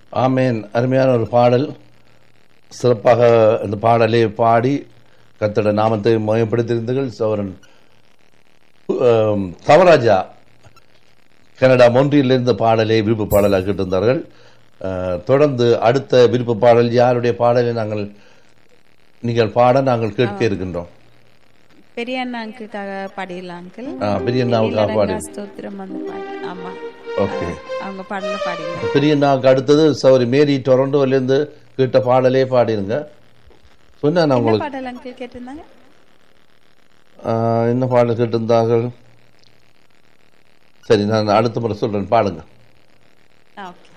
ஆமேன் அருமையான ஒரு பாடல் சிறப்பாக இந்த பாடலை பாடி கத்தோட நாமத்தை மயப்படுத்தியிருந்தீர்கள் சோரன் ஆம், தவராஜா கனடா மொன்றியிலிருந்து பாடலை விருப்ப பாடலாக கேட்டிருந்தார்கள் அஹ், தொடர்ந்து அடுத்த விருப்ப பாடல் யாருடைய பாடலை நாங்கள் நீங்கள் பாட நாங்கள் கேட்க இருக்கின்றோம் பெரிய அண்ணா அங்கிள்காக பாடிடலாம் அங்கிள் ஆ, பெரிய அண்ணாவுக்காக பாடி ஸ்தோத்திரம் அந்த பாட்டு ஆமா ஓகே அவங்க பாடல பாடிங்க பெரிய அண்ணாவுக்கு அடுத்தது சௌரி மேரி டொரண்டோலேருந்து கேட்ட பாடலே பாடிருங்க சொன்னா நான் என்ன உங்களுக்கு பாடல் அங்கிள் கேட்டிருந்தாங்க ஆஹ், என்ன பாடல் கேட்டிருந்தார்கள் சரி நான் அடுத்த முறை சொல்றேன் பாடுங்க ஆ ஓகே